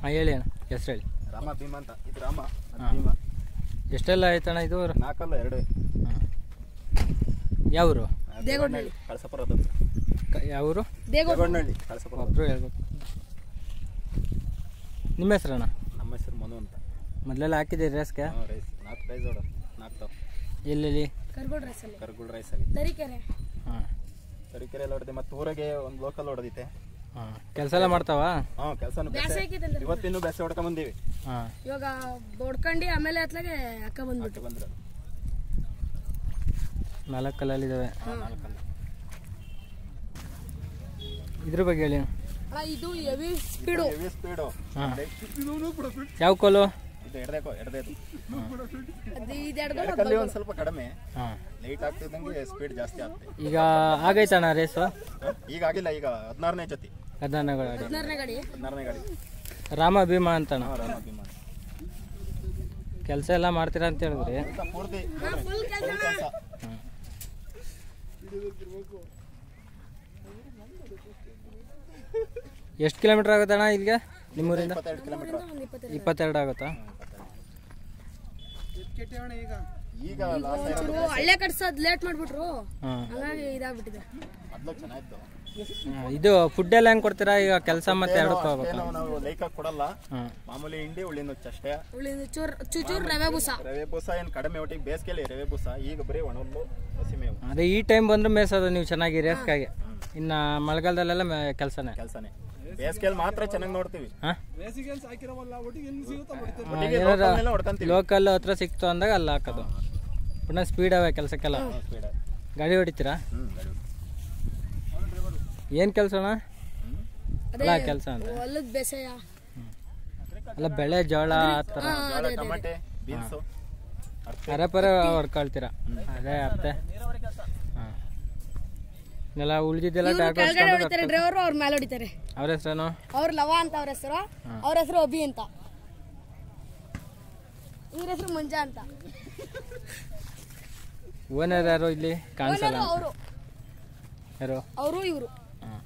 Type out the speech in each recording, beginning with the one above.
ಹಾಂ ಹೇಳಿ ಅಣ್ಣ ಹೆಸ್ರು ಹೇಳಿ ರಾಮ ಭೀಮ ಅಂತ ಇದು ರಾಮ ಅದು ಹಾ. ಭೀಮ ಎಷ್ಟೆಲ್ಲ ಆಯ್ತಣ್ಣ ಇದು ನಾಲ್ಕಲ್ಲ ಎರಡು ಹಾಂ ಯಾವರು ದೇವಣ್ಣಹಳ್ಳಿ ಕಳಸಪುರ ಬಂದು ಯಾವರು ದೇವಣ್ಣಹಳ್ಳಿ ಕಳಸಪುರ ಒಬ್ಬರು ಹೇಳ್ಬೇಕು ನಿಮ್ಮ ಹೆಸ್ರಣ್ಣ ನಮ್ಮ ಹೆಸರು ಮನು ಅಂತ ಮೊದಲೆಲ್ಲ ಹಾಕಿದ್ದೀರಿ ರೇಸ್ಗೆ ಹಾ, ರೈಸ್ ನಾಲ್ಕು ರೈಸ್ ಹೊಡ ನಾಲ್ಕು ತಾವು ಎಲ್ಲೆಲ್ಲಿ ಕರ್ಗೋಡ್ ರೈಸಲ್ಲಿ ಕರ್ಗುಳ್ ರೈಸ್ ಆಗಿ ತರೀಕೆರೆ ಹಾಂ ತರೀಕೆರೆಯಲ್ಲಿ ಹೊಡೆದೆ ಮತ್ತೆ ಊರಿಗೆ ಒಂದು ಲೋಕಲ್ ಹೊಡೆದಿತ್ತೆ ಹಾಂ ಕೆಲಸ ಎಲ್ಲ ಮಾಡ್ತಾವಾ ಹಾಂ ಕೆಲಸನೂ ಬ್ಯಾಸೆ ಹಾಕಿದೆ ಅಂದ್ರೆ ಇವತ್ತಿನ್ನೂ ಬೇಸೆ ಹೊಡ್ಕೊಂಡ್ ಬಂದೀವಿ ಹಾಂ ಇವಾಗ ಬಡ್ಕಂಡು ಆಮೇಲೆ ಅತ್ಲಾಗೆ ಅಕ್ಕ ಬಂದ್ಬಿಟ್ಟು ಅಕ್ಕ ಬಂದ್ರೆ ನಾಲ್ಕು ಕಲ್ಲಲ್ಲಿದ್ದಾವೆ ನಾಲ್ಕಲ್ಲ ಇದ್ರ ಬಗ್ಗೆ ಹೇಳಿ ಅಣ್ಣ ಇದು ಹೆವಿ ಸ್ಪೀಡು ಹೆವಿ ಸ್ಪೀಡು ಹಾಂ ಯಾವ ಕೋಲು ಇದು ಎಡ್ದೇಕೋ ಎಡ್ದೇದು ಅದು ಇದು ಎಡ್ದು ಎಡಕಲ್ಲಿ ಒಂದು ಸ್ವಲ್ಪ ಕಡಿಮೆ ಹಾಂ ಲೈಟ್ ಆಗ್ತಿದ್ದಂಗೆ ಸ್ಪೀಡ್ ಜಾಸ್ತಿ ಆಗ್ತದೆ ಈಗ ಆಗೈತಣ್ಣ ರೇಸು ಈಗ ಆಗಿಲ್ಲ ಈಗ ಹದಿನಾರನೇ ಜೊತೆ ಹದಿನಾರನೇ ಗಾಡಿ ಹದಿನಾರನೇ ಗಾಡಿ ಹದಿನಾರನೇ ಗಾಡಿ ರಾಮ ಭೀಮಾ ಅಂತಣ್ಣ ಹಾಂ ರಾಮ ಭೀಮ ಕೆಲಸ ಎಲ್ಲ ಮಾಡ್ತೀರಾ ಅಂತ ಹೇಳಿದ್ರಿ ಅಂತ ಪೂರ್ತಿ ಫುಲ್ ಕೆಲಸ ಕೆಲಸ ಹಾಂ ಎಷ್ಟು ಕಿಲೋಮೀಟ್ರ್ ಆಗುತ್ತಣ್ಣ ಇಲ್ಲಿಗೆ ನಿಮ್ಮೂರಿಂದ ಇಪ್ಪತ್ತೆರಡು ಕಿಲೋಮೀಟರ್ ಒಂದು ಇಪ್ಪತ್ತೆರಡು ಇಪ್ಪತ್ತೆರಡು ಆಗುತ್ತಾ ಈಗ ಲಾಸ್ಟ್ ಚೂರು ಹಳ್ಳೆ ಕಟ್ಸೋದು ಲೇಟ್ ಮಾಡ್ಬಿಟ್ರು ಹಾಂ ಹಂಗಾಗಿ ಇದಾಗ್ಬಿಟ್ಟಿದೆ ಮೊದ್ಲು ಚೆನ್ನಾಗಿತ್ತು ಇದು ಫುಡ್ ಎಲ್ಲ ಹೆಂಗೆ ಕೊಡ್ತೀರಾ ಈಗ ಕೆಲಸ ಮತ್ತೆ ಎರಡಕ್ಕೂ ಹೋಗ್ಬೇಕು ಅಷ್ಟೇನು ನಾವು ಲೈಕಾಗಿ ಕೊಡಲ್ಲ ಹಾಂ ಮಾಮೂಲಿ ಹಿಂಡಿ ಉಳ್ಳಿ ನುಚ್ಚು ಅಷ್ಟೇ ಉಳಿದ ಚೂರ್ ಚೂಚೂರ್ ರವೆ ಬೂಸ ರವೆ ಬೂಸ ಏನು ಕಡಿಮೆ ಒಟ್ಟಿಗೆ ಬೇಸಿಗೆಲಿ ರವೆ ಬೂಸ ಈಗ ಬರೀ ಒಣಲ್ಲು ಹಸಿ ಮೇವು ಅದೇ ಈ ಟೈಮ್ ಬಂದ್ರೆ ಮೇಯ್ಸೋದು ನೀವು ಚೆನ್ನಾಗಿ ರೇಸ್ಗಾಗಿ ಇನ್ನು ಮಳೆಗಾಲದಲ್ಲೆಲ್ಲ ಕೆಲಸನೇ ಕೆಲಸನೇ ಬೇಸಿಗೆಯಲ್ಲಿ ಮಾತ್ರ ಚೆನ್ನಾಗಿ ನೋಡ್ತೀವಿ ಹಾಂ ಒಟ್ಟಿಗೆ ಲೋಕಲ್ನೆಲ್ಲ ಹೊಡ್ಕೊಂತೀವಿ ಲೋಕಲ್ ಹತ್ರ ಸಿಕ್ತು ಅಂದಾಗ ಅಲ್ಲಿ ಹಾಕೋದು ಪುನಃ ಸ್ಪೀಡ್ ಅವೆ ಕೆಲಸಕ್ಕೆಲ್ಲ ಸ್ಪೀಡ್ ಗಾಡಿ ಹೊಡಿತೀರಾ ಹ್ಞೂ ಗಾಡಿ ಏನು ಕೆಲಸ ಅಣ್ಣ ಹ್ಞೂ ಅಲ್ಲ ಕೆಲಸ ಅಂತ ಹೊಲದ ಬೇಸಾಯ ಅಲ್ಲ ಬೆಳೆ ಜೋಳ ಆ ಥರ ಜೋಳ ಟಮಾಟೆ ಬೀನ್ಸು ಅರೆಪರೆ ಹೊಡ್ಕೊಳ್ತೀರಾ ಅದೇ ಅತ್ತೆ ಹಾಂ ಎಲ್ಲ ಉಳಿದಿದ್ದೆಲ್ಲ ಟ್ಯಾಕ್ಟರ್ ಕೆಳಗಡೆ ಹೊಡಿತಾರೆ ಡ್ರೈವರು ಅವ್ರ ಮೇಲೆ ಹೊಡಿತಾರೆ ಅವ್ರ ಹೆಸ್ರೇನು ಅವ್ರ ಲವ ಅಂತ ಅವ್ರ ಹೆಸರು ಅವ್ರ ಹೆಸರು ಅಭಿ ಅಂತ ಇವ್ರ ಹೆಸರು ಮಂಜಾ ಅಂತ ಓನರ್ ಯಾರು ಇಲ್ಲಿ ಕಾಣಿಸಲ್ಲ ಅವರು ಯಾರು ಅವರು ಇವರು ಹಾಂ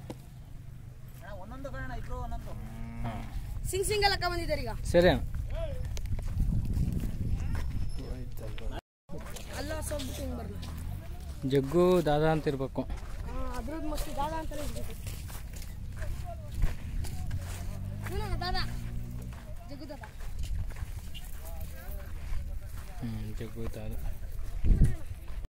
ಹಾಂ ಸಿಂಗ್ ಸಿಂಗಲ್ ಅಕ್ಕ ಬಂದಿದ್ದಾರೆ ಈಗ ಸರಿ ಅಣ್ಣ ಅಲ್ಲ ಸೋಗ್ಬಿಟ್ಟು ಹಿಂಗ್ ಬರಲ್ಲ ಜಗ್ಗು ದಾದಾ ಅಂತ ಇರ್ಬೇಕು ಅದ್ರದ್ದು ಮಸ್ತ್ ದಾದ ಅಂತಲೇ ಇರ್ಬೇಕು ಇವ್ನಲ್ಲ ದಾದ ಜಗ್ಗು ದಾದ ಹ್ಞೂ ಜಗ್ಗು ದಾದಾ